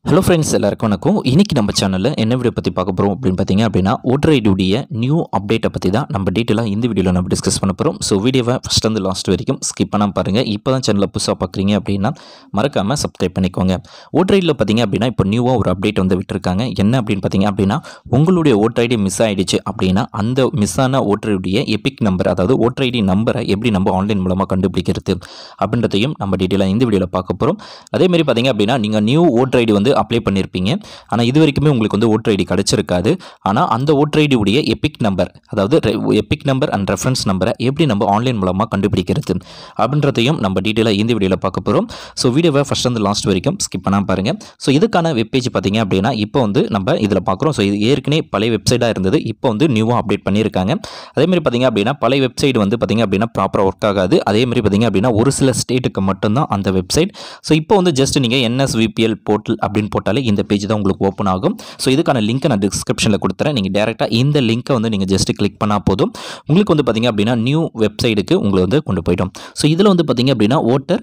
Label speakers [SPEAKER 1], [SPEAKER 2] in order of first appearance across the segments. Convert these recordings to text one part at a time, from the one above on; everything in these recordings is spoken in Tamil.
[SPEAKER 1] ஹலோ ஃப்ரெண்ட்ஸ் எல்லாருக்கும் வணக்கம் இன்றைக்கி நம்ம சேனலில் என்ன வீடியோ பற்றி பார்க்க போகிறோம் அப்படின்னு பார்த்தீங்க அப்படின்னா ஓட்டர் ஐடியுடைய நியூ அப்டேட்டை பற்றி தான் நம்ம டீட்டெயிலாக இந்த வீடியோவில் நம்ம டிஸ்கஸ் பண்ண போகிறோம் ஸோ வீடியோவை ஃபஸ்ட் வந்து லாஸ்ட் வரைக்கும் ஸ்கிப் பண்ணாமல் பாருங்கள் இப்போ தான் சேனலில் புதுசாக பார்க்குறீங்க அப்படின்னா மறக்காமல் சப்ஸ்கிரைப் பண்ணிக்கோங்க ஓட்டர் ஐடியில் பார்த்தீங்க அப்படின்னா இப்போ நியூவாக ஒரு அப்டேட் வந்து விட்டுருக்காங்க என்ன அப்படின்னு பார்த்தீங்க அப்படின்னா உங்களுடைய ஓட்டர் ஐடி மிஸ் ஆகிடுச்சு அப்படின்னா அந்த மிஸ் ஆன ஓட்டர் ஐடியை எபிக் நம்பர் அதாவது ஓட்டர் ஐடி நம்பரை எப்படி நம்ம ஆன்லைன் மூலமாக கண்டுபிடிக்கிறது அப்படின்றதையும் நம்ம டீட்டெயிலாக இந்த வீடியோவில் பார்க்க போகிறோம் அதேமாதிரி பார்த்தீங்க அப்படின்னா நீங்கள் நியூ ஓட்டர் ஐடி வந்து அப்ளை பண்ணியிருப்பீங்க ஆனால் இது வரைக்குமே உங்களுக்கு வந்து ஓட்டர் ஐடி கிடச்சிருக்காது ஆனால் அந்த ஓட்டர் ஐடி உடைய எபிக் நம்பர் அதாவது எபிக் நம்பர் அண்ட் ரெஃபரன்ஸ் நம்பரை எப்படி நம்ம ஆன்லைன் மூலமாக கண்டுபிடிக்கிறது அப்படின்றதையும் நம்ம டீட்டெயிலாக இந்த வீடியோவில் பார்க்க போகிறோம் ஸோ வீடியோவை ஃபஸ்ட் வந்து லாஸ்ட் வரைக்கும் ஸ்கிப் பண்ணாமல் பாருங்கள் ஸோ இதுக்கான வெப்பேஜ் பார்த்தீங்க அப்படின்னா இப்போ வந்து நம்ம இதில் பார்க்குறோம் ஸோ இது ஏற்கனவே பழைய வெப்சைட்டாக இருந்தது இப்போ வந்து நியூவாக அப்டேட் பண்ணியிருக்காங்க அதேமாதிரி பார்த்தீங்க அப்படின்னா பழைய வெப்சைட் வந்து பார்த்தீங்க அப்படின்னா ப்ராப்பராக ஒர்க் ஆகாது அதேமாதிரி பார்த்தீங்க அப்படின்னா ஒரு சில ஸ்டேட்டுக்கு மட்டும்தான் அந்த வெப்சைட் ஸோ இப்போ வந்து ஜஸ்ட் நீங்கள் என்எஸ்விபிஎல் போர்ட்டல் அப்படின்னு போட்டாலே இந்த பேஜ் தான் உங்களுக்கு ஓப்பன் ஆகும் ஸோ இதுக்கான லிங்க்கை நான் டிஸ்கிரிப்ஷனில் கொடுத்துறேன் நீங்கள் டேரெக்டாக இந்த லிங்க்கை வந்து நீங்கள் ஜஸ்ட் கிளிக் பண்ணால் போதும் உங்களுக்கு வந்து பார்த்தீங்க அப்படின்னா நியூ வெப்சைட்டுக்கு உங்களை வந்து கொண்டு போயிடும் ஸோ இதில் வந்து பார்த்தீங்க அப்படின்னா voter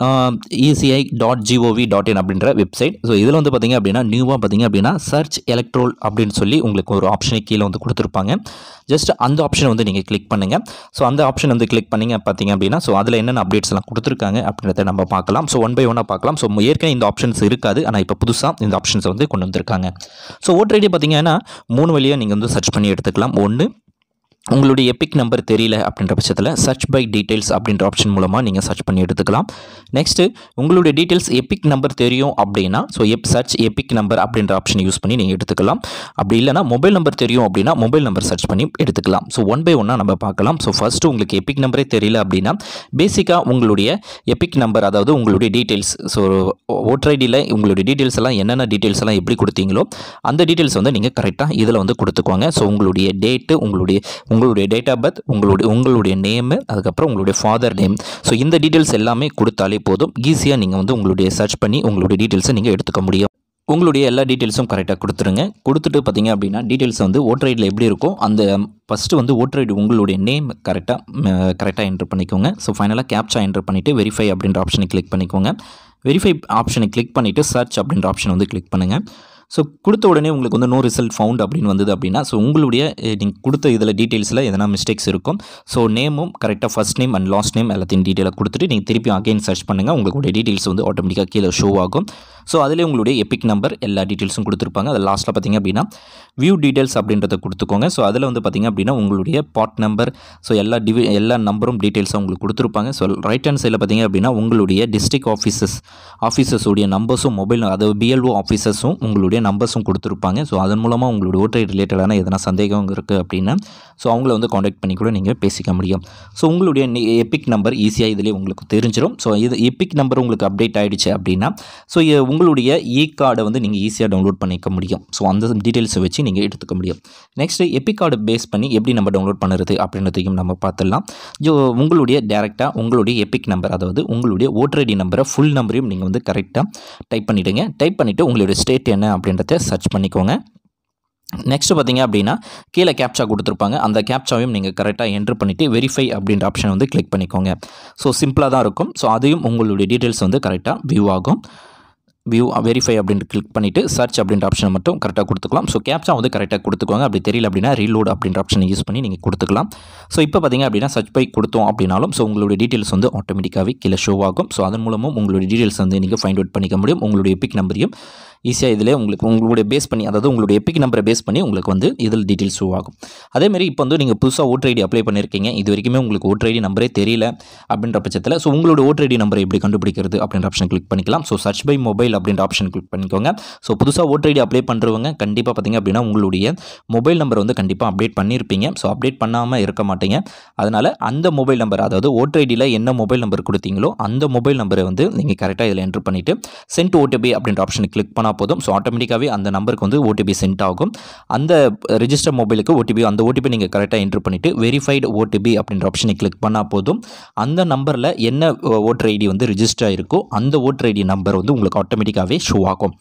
[SPEAKER 1] ECI dot G O V dot in அப்படின்ற வெப்சைட் ஸோ இதில் வந்து பார்த்தீங்க அப்படின்னா நியூவாக பார்த்தீங்க அப்படின்னா சர்ச் எலக்ட்ரோல் அப்படின்னு சொல்லி உங்களுக்கு ஒரு ஆப்ஷனை கீழே வந்து கொடுத்துருப்பாங்க ஜஸ்ட் அந்த ஆப்ஷனை வந்து நீங்கள் கிளிக் பண்ணுங்கள் ஸோ அந்த ஆப்ஷன் வந்து கிளிக் பண்ணிங்க பார்த்தீங்க அப்படின்னா ஸோ அதில் என்னென்ன அப்டேட்ஸ்லாம் கொடுத்துருக்காங்க அப்படின்றத நம்ம பார்க்கலாம் ஸோ ஒன் பை ஒன்னாக பார்க்கலாம் ஸோ ஏற்கனவே இந்த ஆப்ஷன்ஸ் இருக்காது ஆனால் இப்போ புதுசாக இந்த ஆப்ஷன்ஸை வந்து கொண்டு வந்திருக்காங்க ஸோ ஓட்டர் ஐடி பார்த்தீங்கன்னா மூணு வழியாக நீங்கள் வந்து சர்ச் பண்ணி எடுத்துக்கலாம் ஒன்று உங்களுடைய எபிக் நம்பர் தெரியல அப்படின்ற பட்சத்தில் சர்ச் பை டீட்டெயில்ஸ் அப்படின்ற ஆப்ஷன் மூலமாக நீங்கள் சர்ச் பண்ணி எடுத்துக்கலாம் நெக்ஸ்ட்டு உங்களுடைய டீட்டெயில்ஸ் எபிக் நம்பர் தெரியும் அப்படின்னா ஸோ எப் சர்ச் எபிக் நம்பர் அப்படின்ற ஆப்ஷன் யூஸ் பண்ணி நீங்கள் எடுத்துக்கலாம் அப்படி இல்லைனா மொபைல் நம்பர் தெரியும் அப்படின்னா மொபைல் நம்பர் சர்ச் பண்ணி எடுத்துக்கலாம் ஸோ ஒன் பை ஒன்னாக நம்ம பார்க்கலாம் ஸோ ஃபஸ்ட்டு உங்களுக்கு எபிக் நம்பரே தெரியல அப்படின்னா பேசிக்காக உங்களுடைய எபிக் நம்பர் அதாவது உங்களுடைய டீட்டெயில்ஸ் ஸோ ஓட்டர் ஐடியில் உங்களுடைய டீட்டெயில்ஸ் எல்லாம் என்னென்ன டீட்டெயில்ஸ் எல்லாம் எப்படி கொடுத்தீங்களோ அந்த டீட்டெயில்ஸ் வந்து நீங்கள் கரெக்டாக இதில் வந்து கொடுத்துக்கோங்க ஸோ உங்களுடைய டேட்டு உங்களுடைய உங்களுடைய டேட் ஆஃப் பர்த் உங்களுடைய உங்களுடைய நேமு அதுக்கப்புறம் உங்களுடைய ஃபாதர் நேம் ஸோ இந்த டீட்டெயில்ஸ் எல்லாமே கொடுத்தாலே போதும் ஈஸியாக நீங்கள் வந்து உங்களுடைய சர்ச் பண்ணி உங்களுடைய டீட்டெயில்ஸை நீங்கள் எடுத்துக்க முடியும் உங்களுடைய எல்லா டீட்டெயில்ஸும் கரெக்டாக கொடுத்துருங்க கொடுத்துட்டு பார்த்தீங்க அப்படின்னா டீட்டெயில்ஸ் வந்து ஓட்டர் ஐடியில் எப்படி இருக்கும் அந்த ஃபஸ்ட்டு வந்து ஓட்டர் ஐடி உங்களுடைய நேம் கரெக்டாக கரெக்டாக என்ட்ரு பண்ணிக்கோங்க ஸோ ஃபைனலாக கேப்சா என்ட்ரு பண்ணிவிட்டு வெரிஃபை அப்படின்ற ஆப்ஷனை கிளிக் பண்ணிக்கோங்க வெரிஃபை ஆப்ஷனை கிளிக் பண்ணிவிட்டு சர்ச் அப்படின்ற ஆப்ஷன் வந்து கிளிக் பண்ணுங்கள் ஸோ கொடுத்த உடனே உங்களுக்கு வந்து நோ ரிசல்ட் ஃபவுண்ட் அப்படின்னு வந்தது அப்படின்னா ஸோ உங்களுடைய நீங்கள் கொடுத்த இதில் டீட்டெயில்ஸில் எதனா மிஸ்டேக்ஸ் இருக்கும் ஸோ நேமும் கரெக்டாக first name and last name எல்லாத்தையும் டீட்டெயிலாக கொடுத்துட்டு நீங்கள் திருப்பி அகைன் சர்ச் பண்ணுங்கள் உங்களுடைய டீட்டெயில்ஸ் வந்து ஆட்டோமேட்டிக்காக கீழே ஷோ ஆகும் ஸோ அதிலே உங்களுடைய எபிக் நம்பர் எல்லா டீட்டெயில்ஸும் கொடுத்துருப்பாங்க அது லாஸ்ட்டில் பார்த்தீங்க அப்படின்னா வியூ டீட்டெயில்ஸ் அப்படின்றத கொடுத்துக்கோங்க ஸோ அதில் வந்து பார்த்திங்க அப்படின்னா உங்களுடைய பாட் நம்பர் ஸோ எல்லா டிவி எல்லா நம்பரும் டீட்டெயில்ஸும் உங்களுக்கு கொடுத்துருப்பாங்க ஸோ ரைட் ஹேண்ட் சைடில் பார்த்தீங்க அப்படின்னா உங்களுடைய டிஸ்ட்ரிக் ஆஃபீஸஸ் ஆஃபீஸர்ஸுடைய நம்பர்ஸும் மொபைல் அதாவது பிஎல்ஓ ஆஃபீஸர்ஸும் உங்களுடைய நம்பர்ஸும் கொடுத்துருப்பாங்க ஸோ அதன் மூலமாக உங்களுடைய ஓட்டர் ரிலேட்டடான எதனா சந்தேகம் இருக்குது அப்படின்னா ஸோ அவங்கள வந்து காண்டாக்ட் பண்ணி கூட நீங்கள் பேசிக்க முடியும் ஸோ உங்களுடைய எபிக் நம்பர் ஈஸியாக இதிலே உங்களுக்கு தெரிஞ்சிடும் ஸோ இது எபிக் நம்பர் உங்களுக்கு அப்டேட் ஆகிடுச்சு அப்படின்னா ஸோ உங்களுடைய இ கார்டை வந்து நீங்கள் ஈஸியாக டவுன்லோட் பண்ணிக்க முடியும் ஸோ அந்த டீட்டெயில்ஸை வச்சு நீங்கள் எடுத்துக்க முடியும் நெக்ஸ்ட்டு எபிக் கார்டு பேஸ் பண்ணி எப்படி நம்ம டவுன்லோட் பண்ணுறது அப்படின்றதையும் நம்ம பார்த்துடலாம் ஜோ உங்களுடைய டேரெக்டாக உங்களுடைய எபிக் நம்பர் அதாவது உங்களுடைய ஓட்டர் ஐடி நம்பரை ஃபுல் நம்பரையும் நீங்கள் வந்து கரெக்டாக டைப் பண்ணிவிடுங்க டைப் பண்ணிவிட்டு உங்களுடைய ஸ்டேட் என்ன அப்படின்றத சர்ச் பண்ணிக்கோங்க நெக்ஸ்ட்டு பார்த்தீங்க அப்படின்னா கீழே கேப்சா கொடுத்துருப்பாங்க அந்த கேப்சாவையும் நீங்கள் கரெக்டாக என்ட்ரு பண்ணிவிட்டு வெரிஃபை அப்படின்ற ஆப்ஷன் வந்து கிளிக் பண்ணிக்கோங்க ஸோ சிம்பிளாக தான் இருக்கும் ஸோ அதையும் உங்களுடைய டீட்டெயில்ஸ் வந்து கரெக்டாக வியூ ஆகும் வியூ வெரிஃபை அப்படின்ட்டு கிளிக் பண்ணிவிட்டு சர்ச் அப்படின்ற ஆப்ஷனை மட்டும் கரெக்டாக கொடுத்துக்கலாம் ஸோ கேப்சா வந்து கரெக்டாக கொடுத்துக்கோங்க அப்படி தெரியல அப்படின்னா ரீலோட் அப்படின்ற ஆப்ஷனை யூஸ் பண்ணி நீங்கள் கொடுத்துக்கலாம் ஸோ இப்போ பார்த்தீங்க அப்படின்னா சர்ச் பை கொடுத்தோம் அப்படின்னாலும் ஸோ உங்களுடைய டீட்டெயில்ஸ் வந்து ஆட்டோமேட்டிக்காகவே கீழே ஷோ ஆகும் ஸோ அதன் மூலமும் உங்களுடைய டீட்டெயில்ஸ் வந்து நீங்கள் ஃபைண்ட் அவுட் பண்ணிக்க முடியும் உங்களுடைய எபிக் நம்பரையும் ஈஸியாக இதில் உங்களுக்கு உங்களுடைய பேஸ் பண்ணி அதாவது உங்களுடைய எபிக் நம்பரை பேஸ் பண்ணி உங்களுக்கு வந்து இதில் டீட்டெயில்ஸ் ஷோ ஆகும் அதேமாரி இப்போ வந்து நீங்கள் புதுசாக ஓட்டர் ஐடி அப்ளை பண்ணியிருக்கீங்க இது வரைக்குமே உங்களுக்கு ஓட்டர் ஐடி நம்பரே தெரியல அப்படின்ற பட்சத்தில் ஸோ உங்களோட ஓட்டர் ஐடி நம்பரை எப்படி கண்டுபிடிக்கிறது அப்படின்ற ஆப்ஷன் கிளிக் பண்ணிக்கலாம் ஸோ சர்ச் பை மொபைல் அப்படின்ற ஆப்ஷன் கிளிக் பண்ணிக்கோங்க ஸோ புதுசாக ஓட்டர் ஐடி அப்ளை பண்ணுறவங்க கண்டிப்பாக பார்த்தீங்க அப்படின்னா உங்களுடைய மொபைல் நம்பர் வந்து கண்டிப்பாக அப்டேட் பண்ணியிருப்பீங்க ஸோ அப்டேட் பண்ணாமல் இருக்க மாட்டீங்க அதனால் அந்த மொபைல் நம்பர் அதாவது ஓட்டர் ஐடியில் என்ன மொபைல் நம்பர் கொடுத்தீங்களோ அந்த மொபைல் நம்பரை வந்து நீங்கள் கரெக்டாக இதில் என்ட்ரு பண்ணிவிட்டு சென்ட் ஓடிபி அப்படின்ற ஆப்ஷனை கிளிக் பண்ணால் போதும் ஸோ ஆட்டோமேட்டிக்காகவே அந்த நம்பருக்கு வந்து ஓடிபி சென்ட் ஆகும் அந்த ரிஜிஸ்டர் மொபைலுக்கு ஓடிபி அந்த ஓடிபி நீங்கள் கரெக்டாக என்ட்ரு பண்ணிவிட்டு வெரிஃபைடு ஓடிபி அப்படின்ற ஆப்ஷனை கிளிக் பண்ணால் போதும் அந்த நம்பரில் என்ன ஓட்டர் ஐடி வந்து ரிஜிஸ்டர் ஆகிருக்கோ அந்த ஓட்டர் ஐடி நம்பர் வந்து உங்களுக்கு ஆட்டோமேட்டிக்காகவே ஷோ ஆகும்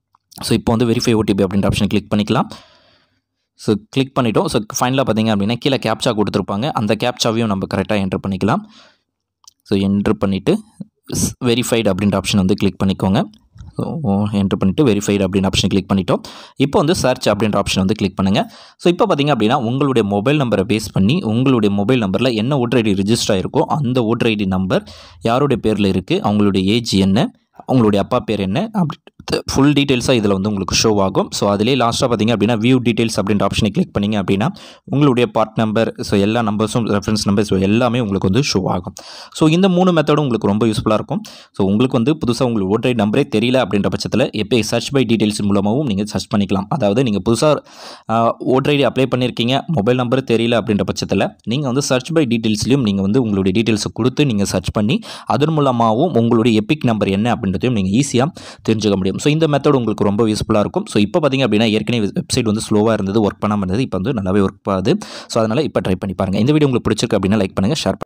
[SPEAKER 1] ஸோ இப்போ வந்து வெரிஃபை ஓடிபி அப்படின்ற ஆப்ஷனை கிளிக் பண்ணிக்கலாம் ஸோ கிளிக் பண்ணிட்டோம் ஸோ ஃபைனலாக பார்த்தீங்க அப்படின்னா கீழே கேப்சா கொடுத்துருப்பாங்க அந்த கேப்சாவையும் நம்ம கரெக்டாக என்ட்ரு பண்ணிக்கலாம் ஸோ என்ட்ரு பண்ணிவிட்டு வெரிஃபைடு அப்படின்ற ஆப்ஷன் வந்து கிளிக் பண்ணிக்கோங்க என்ட்ரு பண்ணிவிட்டு வெரிஃபைடு அப்படின்னு ஆப்ஷன் கிளிக் பண்ணிட்டோம் இப்போ வந்து சர்ச் அப்படின்ற ஆப்ஷன் வந்து கிளிக் பண்ணுங்கள் ஸோ இப்போ பார்த்தீங்க அப்படின்னா உங்களுடைய மொபைல் நம்பரை பேஸ் பண்ணி உங்களுடைய மொபைல் நம்பரில் என்ன ஓட்டர் ஐடி ரிஜிஸ்டர் ஆயிருக்கோ அந்த ஓட்டர் ஐடி நம்பர் யாருடைய பேரில் இருக்குது அவங்களுடைய ஏஜ் என்ன அவங்களுடைய அப்பா பேர் என்ன அப்படி ஃபுல் டீட்டெயில்ஸாக இதில் வந்து உங்களுக்கு ஷோ ஆகும் ஸோ அதிலே லாஸ்ட்டாக பார்த்தீங்க அப்படின்னா வியூ டீட்டெயில்ஸ் அப்படின்ற ஆப்ஷனை கிளிக் பண்ணிங்க அப்படின்னா உங்களுடைய பார்ட் நம்பர் ஸோ எல்லா நம்பர்ஸும் ரெஃபரன்ஸ் நம்பர் ஸோ எல்லாமே உங்களுக்கு வந்து ஷோ ஆகும் ஸோ இந்த மூணு மெத்தடும் உங்களுக்கு ரொம்ப யூஸ்ஃபுல்லாக இருக்கும் ஸோ உங்களுக்கு வந்து புதுசாக உங்களுக்கு ஓட்டர் நம்பரே தெரியல அப்படின்ற பட்சத்தில் எப்போ சர்ச் பை டீட்டெயில்ஸ் மூலமாகவும் நீங்கள் சர்ச் பண்ணிக்கலாம் அதாவது நீங்கள் புதுசாக ஓட்டர் ஐடி அப்ளை பண்ணியிருக்கீங்க மொபைல் நம்பர் தெரியல அப்படின்ற பட்சத்தில் நீங்கள் வந்து சர்ச் பை டீட்டெயில்ஸ்லையும் நீங்கள் வந்து உங்களுடைய டீட்டெயில்ஸை கொடுத்து நீங்கள் சர்ச் பண்ணி அதன் மூலமாகவும் உங்களுடைய எபிக் நம்பர் என்ன அப்படின்றதையும் நீங்கள் ஈஸியாக தெரிஞ்சுக்க முடியும் ஸோ இந்த மெத்தட் உங்களுக்கு ரொம்ப யூஸ்ஃபுல்லாக இருக்கும் ஸோ இப்போ பார்த்தீங்க அப்படின்னா ஏற்கனவே வெப்சைட் வந்து ஸ்லோவாக இருந்தது ஒர்க் பண்ணாமல் இருந்தது இப்போ வந்து நல்லாவே ஒர்க் ஆகுது ஸோ அதனால் இப்போ ட்ரை பண்ணி பாருங்கள் இந்த வீடியோ உங்களுக்கு பிடிச்சிருக்கு அப்படின்னா லைக் பண்ணுங்கள் ஷேர்